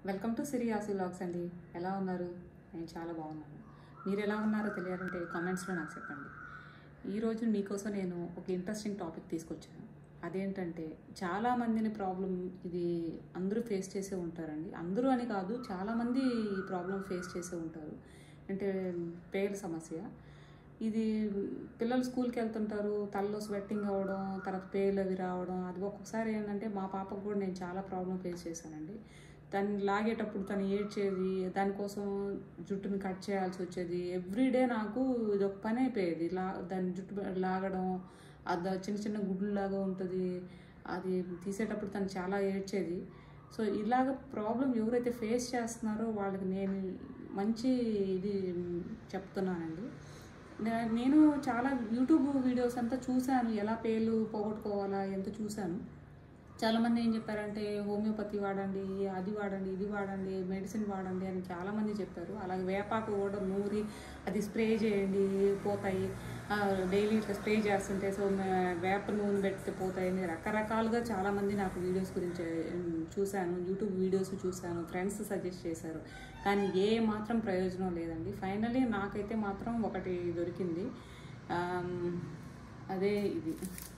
welcome to Siri ఆసి vlogs అండి ఎలా ఉన్నారు నేను చాలా బాగున్నాను మీరు ఎలా ఉన్నారో తెలియాలంటే కామెంట్స్లో నాకు చెప్పండి ఈరోజు మీకోసం నేను ఒక ఇంట్రెస్టింగ్ టాపిక్ తీసుకొచ్చాను అదేంటంటే చాలామందిని ప్రాబ్లం ఇది అందరూ ఫేస్ చేసే ఉంటారండి అందరూ అని కాదు చాలామంది ఈ ప్రాబ్లం ఫేస్ చేసే ఉంటారు అంటే పేర్ల సమస్య ఇది పిల్లలు స్కూల్కి వెళ్తుంటారు తలలో స్వెట్టింగ్ అవ్వడం తర్వాత పేర్లు అవి రావడం అది ఒక్కొక్కసారి ఏంటంటే మా పాపకు కూడా నేను చాలా ప్రాబ్లం ఫేస్ చేశానండి దాన్ని లాగేటప్పుడు తను ఏడ్చేది దానికోసం జుట్టుని కట్ చేయాల్సి వచ్చేది ఎవ్రీడే నాకు ఇది ఒక పని అయిపోయేది లా దాని జుట్టు లాగడం అది చిన్న చిన్న గుడ్లులాగా ఉంటుంది అది తీసేటప్పుడు తను చాలా ఏడ్చేది సో ఇలాగ ప్రాబ్లం ఎవరైతే ఫేస్ చేస్తున్నారో వాళ్ళకి నేను మంచి ఇది చెప్తున్నానండి నే- నేను చాలా యూట్యూబ్ వీడియోస్ అంతా చూశాను ఎలా పేర్లు పోగొట్టుకోవాలా ఎంత చూశాను చాలామంది ఏం చెప్పారంటే హోమియోపతి వాడండి అది వాడండి ఇది వాడండి మెడిసిన్ వాడండి అని చాలామంది చెప్పారు అలాగే వేపాకు కూడా నూరి అది స్ప్రే చేయండి పోతాయి డైలీ ఇట్లా స్ప్రే చేస్తుంటే సో మే- వేప నూనె పెడితే పోతాయి అని రకరకాలుగా చాలామంది నాకు వీడియోస్ గురించి ఉమ్, చూశాను యూట్యూబ్ వీడియోస్ చూశాను ఫ్రెండ్స్ సజెస్ట్ చేశారు కానీ ఏ మాత్రం ప్రయోజనం లేదండి ఫైనలీ నాకైతే మాత్రం ఒకటి దొరికింది ఆమ్, అదే ఇది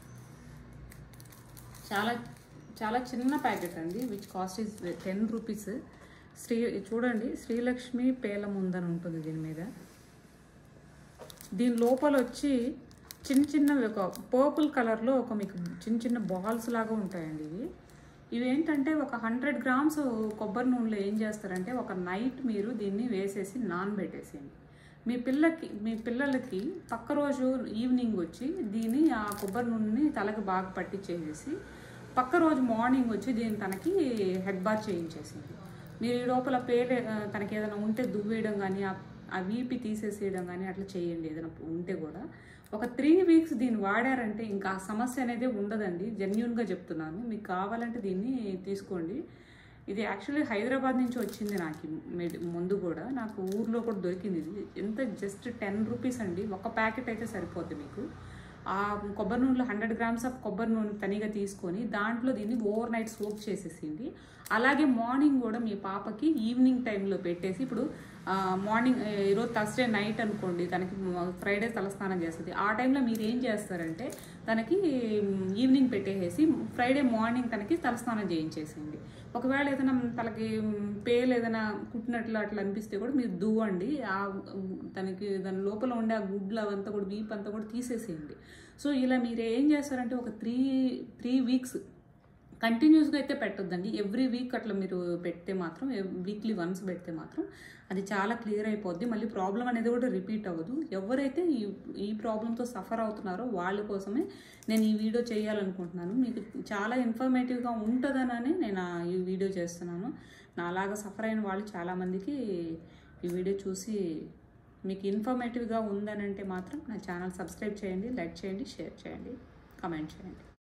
చాలా చాలా చిన్న ప్యాకెట్ అండి which cost is ten rupees Shri చూడండి శ్రీలక్ష్మి పేలం ఉందని ఉంటుంది దీని మీద దీని లోపల వచ్చి చిన్న చిన్నవి ఒక పర్పుల్ కలర్లో ఒక మీకు చిన్న చిన్న బాల్స్ లాగా ఉంటాయండి ఇవి ఇవి ఏంటంటే ఒక హండ్రెడ్ గ్రామ్స్ కొబ్బరి నూనెలో ఏం చేస్తారంటే ఒక నైట్ మీరు దీన్ని వేసేసి నానబెట్టేసేయండి మీ పిల్లకి మీ పిల్లలకి పక్క రోజు ఈవినింగ్ వచ్చి దీన్ని ఆ కొబ్బరి నూనెని తలకి బాగా పట్టించేసేసి పక్క రోజు మార్నింగ్ వచ్చి దీన్ని తనకి హెడ్ బాత్ చేయించేసింది మీరు ఈ లోపల పేరు తనకి ఏదైనా ఉంటే దువ్వేయడం కానీ ఆ- ఆ వీపి తీసేసేయడం కానీ అట్లా చేయండి ఏదైనా ఉంటే కూడా ఒక త్రీ వీక్స్ దీన్ని వాడారంటే ఇంకా ఆ సమస్య అనేది ఉండదండి జెన్యున్గా చెప్తున్నాను మీకు కావాలంటే దీన్ని తీసుకోండి ఇది యాక్చువల్లీ హైదరాబాద్ నుంచి వచ్చింది నాకు ఈ మెడి ముందు కూడా నాకు ఊర్లో కూడా దొరికింది ఇది ఎంత జస్ట్ టెన్ రూపీస్ అండి ఒక ప్యాకెట్ అయితే సరిపోద్ది మీకు ఆ కొబ్బరి నూనెలో హండ్రెడ్ గ్రామ్స్ ఆఫ్ కొబ్బరి నూనె తనిగా తీసుకొని దాంట్లో దీన్ని ఓవర్ నైట్ సోప్ చేసేసింది అలాగే మార్నింగ్ కూడా మీ పాపకి ఈవినింగ్ టైంలో పెట్టేసి ఇప్పుడు ఆ, మార్నింగ్ ఏ, ఈరోజు థర్స్డే నైట్ అనుకోండి తనకి ఫ్రైడే తలస్నానం చేస్తుంది ఆ టైంలో మీరు ఏం చేస్తారంటే తనకి మ్, ఈవినింగ్ పెట్టేసేసి ఫ్రైడే మార్నింగ్ తనకి తలస్నానం చేయించేసింది ఒకవేళ ఏదైనా తనకి మ్, పేలు ఏదైనా కుట్టినట్లు అట్లా అనిపిస్తే కూడా మీరు దువ్వండి ఆ మ్, తనకి దాని లోపల ఉండే ఆ గుడ్లు అవంతా కూడా వీప్ అంతా కూడా తీసేసేయండి సో ఇలా మీరు ఏం చేస్తారంటే ఒక త్రీ త్రీ వీక్స్ కంటిన్యూస్గా అయితే పెట్టొద్దండి ఎవ్రీ వీక్ అట్లా మీరు పెడితే మాత్రం వీక్లీ వన్స్ పెడితే మాత్రం అది చాలా క్లియర్ అయిపోద్ది మళ్ళీ ప్రాబ్లం అనేది కూడా రిపీట్ అవ్వదు ఎవరైతే ఈ ఈ ప్రాబ్లంతో సఫర్ అవుతున్నారో వాళ్ళ కోసమే నేను ఈ వీడియో చేయాలనుకుంటున్నాను మీకు చాలా ఇన్ఫర్మేటివ్గా ఉంటుందనని నేను ఆ ఈ వీడియో చేస్తున్నాను నాలాగా సఫర్ అయిన వాళ్ళు చాలామందికి ఈ వీడియో చూసి మీకు ఇన్ఫర్మేటివ్గా ఉందనంటే మాత్రం నా ఛానల్ సబ్స్క్రైబ్ చేయండి లైక్ చేయండి షేర్ చేయండి కామెంట్ చేయండి